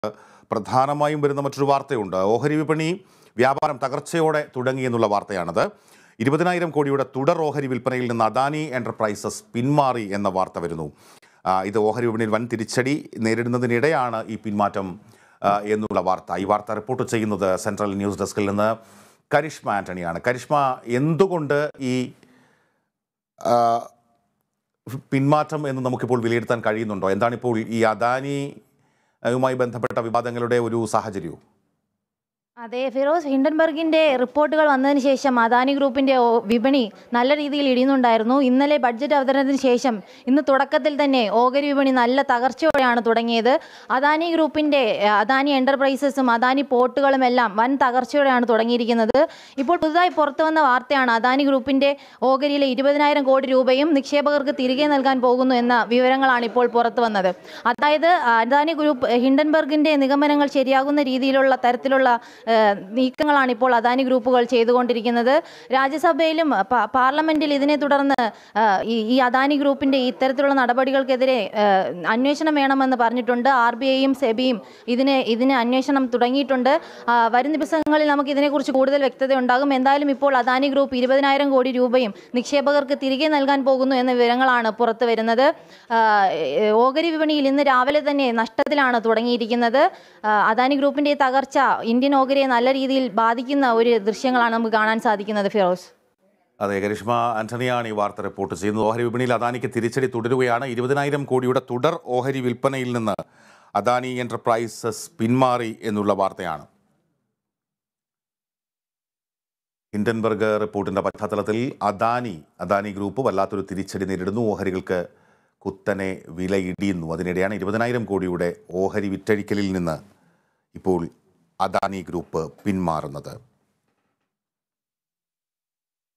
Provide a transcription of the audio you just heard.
പ്രധാനമായും വരുന്ന മറ്റൊരു വാർത്തയുണ്ട് ഓഹരി വിപണി വ്യാപാരം തകർച്ചയോടെ തുടങ്ങി എന്നുള്ള വാർത്തയാണത് ഇരുപതിനായിരം കോടിയുടെ തുടർ ഓഹരി വിൽപ്പനയിൽ നിന്ന് അദാനി എന്റർപ്രൈസസ് പിന്മാറി എന്ന വാർത്ത വരുന്നു ആ, ഇത് ഓഹരി വിപണിയിൽ വൻ തിരിച്ചടി നേരിടുന്നതിനിടെയാണ് ഈ പിന്മാറ്റം ആ, എന്നുള്ള വാർത്ത ഈ വാർത്ത റിപ്പോർട്ട് ചെയ്യുന്നത് സെൻട്രൽ ന്യൂസ് ഡെസ്കിൽ നിന്ന് കരിഷ്മ ആന്റണിയാണ് കരിഷ്മ എന്തുകൊണ്ട് ഈ ആ, പിന്മാറ്റം എന്ന് നമുക്കിപ്പോൾ വിലയിരുത്താൻ കഴിയുന്നുണ്ടോ എന്താണിപ്പോൾ ഈ അദാനിയുമായി ബന്ധപ്പെട്ട വിവാദങ്ങളുടെ ഒരു സാഹചര്യവും അതെ ഫിറോസ് ഹിൻഡൻബർഗിന്റെ റിപ്പോർട്ടുകൾ വന്നതിന് ശേഷം അദാനി ഗ്രൂപ്പിന്റെ ഓ- വിപണി നല്ല രീതിയിൽ ഇടിയുന്നുണ്ടായിരുന്നു ഇന്നലെ ബഡ്ജറ്റ് അവതരണത്തിന് ശേഷം ഇന്ന് തുടക്കത്തിൽ തന്നെ ഓഹരി വിപണി നല്ല തകർച്ചയോടെയാണ് തുടങ്ങിയത് അദാനി ഗ്രൂപ്പിന്റെ ഏഹ്, അദാനി എന്റർപ്രൈസസും അദാനി പോർട്ടുകളും എല്ലാം വൻ തകർച്ചയോടെയാണ് തുടങ്ങിയിരിക്കുന്നത് ഇപ്പോൾ പുതുതായി പുറത്തു വന്ന വാർത്തയാണ് അദാനി ഗ്രൂപ്പിന്റെ ഓഹരിയിലെ ഇരുപതിനായിരം കോടി രൂപയും നിക്ഷേപകർക്ക് തിരികെ നൽകാൻ പോകുന്നു എന്ന വിവരങ്ങളാണ് ഇപ്പോൾ പുറത്തു വന്നത് അതായത് അദാനി ഗ്രൂപ്പ് ഹിൻഡൻബർഗിന്റെ നിഗമനങ്ങൾ ശരിയാകുന്ന രീതിയിലുള്ള തരത്തിലുള്ള ഏഹ്, നീക്കങ്ങളാണ് ഇപ്പോൾ അദാനി ഗ്രൂപ്പുകൾ ചെയ്തുകൊണ്ടിരിക്കുന്നത് രാജ്യസഭയിലും പ- പാർലമെന്റിൽ ഇതിനെ തുടർന്ന് ഏഹ്, ഈ ഈ അദാനി ഗ്രൂപ്പിന്റെ ഇത്തരത്തിലുള്ള നടപടികൾക്കെതിരെ ഏഹ്, അന്വേഷണം വേണമെന്ന് പറഞ്ഞിട്ടുണ്ട് ആർ ബി ഐയും സെബിയും ഇതിന് ഇതിന് അന്വേഷണം തുടങ്ങിയിട്ടുണ്ട് ആ, വരും ദിവസങ്ങളിൽ നമുക്ക് ഇതിനെക്കുറിച്ച് കൂടുതൽ വ്യക്തത ഉണ്ടാകും എന്തായാലും ഇപ്പോൾ അദാനി ഗ്രൂപ്പ് ഇരുപതിനായിരം കോടി രൂപയും നിക്ഷേപകർക്ക് തിരികെ നൽകാൻ പോകുന്നു എന്ന വിവരങ്ങളാണ് പുറത്തു വരുന്നത് ആ, ഏഹ്, ഓഹരി വിപണിയിൽ ഇന്ന് രാവിലെ തന്നെ നഷ്ടത്തിലാണ് തുടങ്ങിയിരിക്കുന്നത് ആ, അദാനി ഗ്രൂപ്പിന്റെ ഈ തകർച്ച ഇന്ത്യൻ ഓഹരിയെ നല്ല രീതിയിൽ ബാധിക്കുന്ന ഒരു ദൃശ്യങ്ങളാണ് നമുക്ക് കാണാൻ സാധിക്കുന്നത് ഫിറോസ് അതെ കരിഷ്മ ആന്റണിയാണ് ഈ വാർത്ത റിപ്പോർട്ട് ചെയ്യുന്നത് ഓഹരി വിപണിയിൽ അദാനിക്ക് തിരിച്ചടി തുടരുകയാണ് ഇരുപതിനായിരം കോടിയുടെ തുടർ ഓഹരി വിൽപ്പനയിൽ നിന്ന് അദാനി എന്റർപ്രൈസസ് പിന്മാറി എന്നുള്ള വാർത്തയാണ് ഹിൻഡൻബർഗ് റിപ്പോർട്ടിന്റെ പശ്ചാത്തലത്തിൽ അദാനി അദാനി ഗ്രൂപ്പ് വല്ലാത്തൊരു തിരിച്ചടി നേരിടുന്നു ഓഹരികൾക്ക് കുത്തനെ വില ഇടിയുന്നു അതിനിടെയാണ് ഇരുപതിനായിരം കോടിയുടെ ഓഹരി വിറ്റഴിക്കലിൽ നിന്ന് ഇപ്പോൾ അദാനി ഗ്രൂപ്പ് പിന്മാറുന്നത്